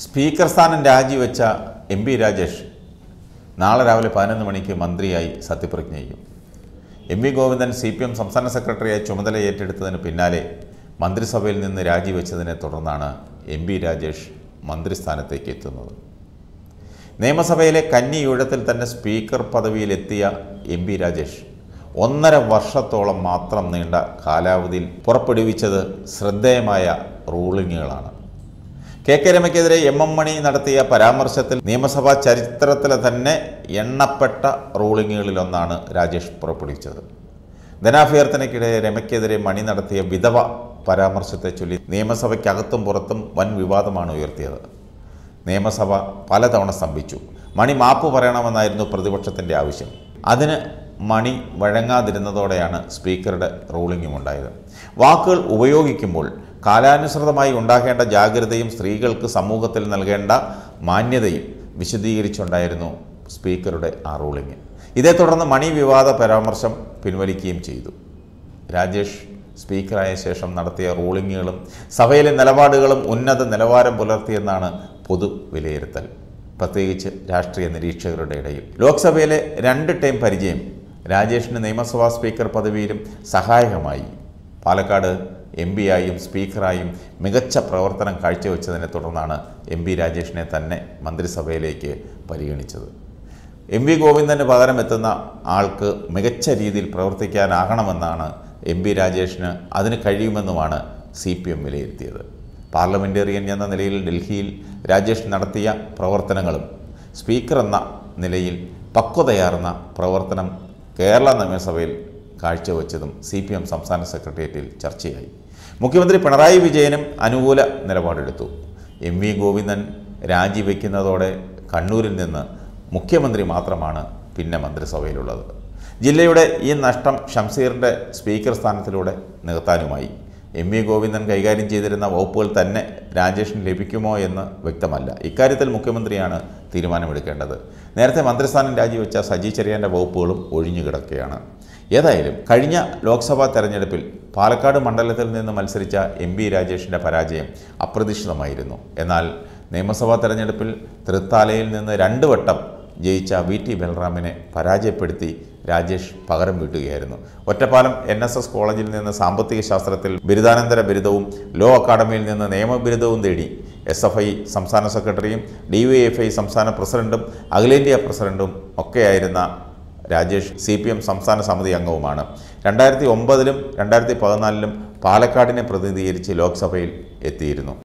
speaker സ്ഥാനം രാജിവെച്ച M P Rajesh നാളെ രാവിലെ പതിനൊന്ന് മണിക്ക് മന്ത്രിയായി സത്യപ്രതിജ്ഞ ചെയ്യും M V Govindan C P M സംസ്ഥാന സെക്രട്ടറിയായി ചുമതല ഏറ്റെടുത്തതിന് പിന്നാലെ മന്ത്രിസഭയിൽ നിന്ന് രാജിവെച്ചതിനെ തുടർന്നാണ് എം പി രാജേഷ് മന്ത്രിസ്ഥാനത്തേക്ക് എത്തുന്നത് നിയമസഭയിലെ കന്നിയൂഴത്തിൽ തന്നെ സ്പീക്കർ പദവിയിലെത്തിയ എം പി രാജേഷ് ഒന്നര വർഷത്തോളം മാത്രം നീണ്ട കാലാവധിയിൽ പുറപ്പെടുവിച്ചത് ശ്രദ്ധേയമായ റൂളിങ്ങുകളാണ് കെ കെ രമയ്ക്കെതിരെ എം എം മണി നടത്തിയ പരാമർശത്തിൽ നിയമസഭാ ചരിത്രത്തിലെ തന്നെ എണ്ണപ്പെട്ട റൂളിങ്ങുകളിലൊന്നാണ് രാജേഷ് പുറപ്പെടുവിച്ചത് ധനാഭ്യർത്ഥനയ്ക്കിടെ രമയ്ക്കെതിരെ മണി നടത്തിയ വിധവ പരാമർശത്തെ ചൊല്ലി നിയമസഭയ്ക്കകത്തും പുറത്തും വൻ വിവാദമാണ് ഉയർത്തിയത് നിയമസഭ പലതവണ സ്തംഭിച്ചു മണി മാപ്പ് പറയണമെന്നായിരുന്നു പ്രതിപക്ഷത്തിൻ്റെ ആവശ്യം അതിന് മണി വഴങ്ങാതിരുന്നതോടെയാണ് സ്പീക്കറുടെ റൂളിംഗും ഉണ്ടായത് വാക്കുകൾ ഉപയോഗിക്കുമ്പോൾ കാലാനുസൃതമായി ഉണ്ടാകേണ്ട ജാഗ്രതയും സ്ത്രീകൾക്ക് സമൂഹത്തിൽ നൽകേണ്ട മാന്യതയും വിശദീകരിച്ചുണ്ടായിരുന്നു സ്പീക്കറുടെ ആ റൂളിംഗ് ഇതേ തുടർന്ന് മണി വിവാദ പരാമർശം പിൻവലിക്കുകയും ചെയ്തു രാജേഷ് സ്പീക്കറായ ശേഷം നടത്തിയ റൂളിങ്ങുകളും സഭയിലെ നിലപാടുകളും ഉന്നത നിലവാരം പുലർത്തിയെന്നാണ് പൊതു വിലയിരുത്തൽ പ്രത്യേകിച്ച് രാഷ്ട്രീയ നിരീക്ഷകരുടെ ഇടയിൽ ലോക്സഭയിലെ രണ്ട് ടൈം പരിചയം രാജേഷിന് നിയമസഭാ സ്പീക്കർ പദവിയിലും സഹായകമായി പാലക്കാട് എം പിയായും സ്പീക്കറായും മികച്ച പ്രവർത്തനം കാഴ്ചവെച്ചതിനെ തുടർന്നാണ് എം പി രാജേഷിനെ തന്നെ മന്ത്രിസഭയിലേക്ക് പരിഗണിച്ചത് എം വി ഗോവിന്ദന് പകരം എത്തുന്ന ആൾക്ക് മികച്ച രീതിയിൽ പ്രവർത്തിക്കാനാകണമെന്നാണ് എം പി രാജേഷിന് അതിന് കഴിയുമെന്നുമാണ് സി പി എം വിലയിരുത്തിയത് പാർലമെൻറ്റേറിയൻ എന്ന നിലയിൽ ഡൽഹിയിൽ രാജേഷ് നടത്തിയ പ്രവർത്തനങ്ങളും സ്പീക്കർ എന്ന നിലയിൽ പക്വതയാർന്ന പ്രവർത്തനം കേരള നിയമസഭയിൽ കാഴ്ചവെച്ചതും സി പി എം സംസ്ഥാന സെക്രട്ടേറിയറ്റിൽ ചർച്ചയായി മുഖ്യമന്ത്രി പിണറായി വിജയനും അനുകൂല നിലപാടെടുത്തു എം വി ഗോവിന്ദൻ രാജിവെക്കുന്നതോടെ കണ്ണൂരിൽ നിന്ന് മുഖ്യമന്ത്രി മാത്രമാണ് പിന്നെ മന്ത്രിസഭയിലുള്ളത് ജില്ലയുടെ ഈ നഷ്ടം ഷംസീറിൻ്റെ സ്പീക്കർ സ്ഥാനത്തിലൂടെ നികത്താനുമായി എം വി ഗോവിന്ദൻ കൈകാര്യം ചെയ്തിരുന്ന വകുപ്പുകൾ തന്നെ രാജേഷിന് ലഭിക്കുമോ എന്ന് വ്യക്തമല്ല ഇക്കാര്യത്തിൽ മുഖ്യമന്ത്രിയാണ് തീരുമാനമെടുക്കേണ്ടത് നേരത്തെ മന്ത്രിസ്ഥാനം രാജിവെച്ച സജി ചെറിയാൻ്റെ വകുപ്പുകളും ഒഴിഞ്ഞു കിടക്കുകയാണ് ഏതായാലും കഴിഞ്ഞ ലോക്സഭാ തെരഞ്ഞെടുപ്പിൽ പാലക്കാട് മണ്ഡലത്തിൽ നിന്ന് മത്സരിച്ച എം പി രാജേഷിൻ്റെ പരാജയം അപ്രതീക്ഷിതമായിരുന്നു എന്നാൽ നിയമസഭാ തെരഞ്ഞെടുപ്പിൽ തൃത്താലയിൽ നിന്ന് രണ്ട് വട്ടം ജയിച്ച വി ടി ബലറാമിനെ പരാജയപ്പെടുത്തി രാജേഷ് പകരം വീട്ടുകയായിരുന്നു ഒറ്റപ്പാലം എൻ എസ് എസ് കോളേജിൽ നിന്ന് സാമ്പത്തിക ശാസ്ത്രത്തിൽ ബിരുദാനന്തര ബിരുദവും ലോ അക്കാഡമിയിൽ നിന്ന് നിയമബിരുദവും നേടി എസ് എഫ് ഐ സംസ്ഥാന സെക്രട്ടറിയും ഡി വൈ എഫ് ഐ സംസ്ഥാന പ്രസിഡന്റും അഖിലേന്ത്യാ പ്രസിഡന്റും ഒക്കെയായിരുന്ന രാജേഷ് സി പി എം സംസ്ഥാന സമിതി അംഗവുമാണ് രണ്ടായിരത്തി ഒമ്പതിലും രണ്ടായിരത്തി പതിനാലിലും പാലക്കാടിനെ പ്രതിനിധീകരിച്ച് ലോക്സഭയിൽ എത്തിയിരുന്നു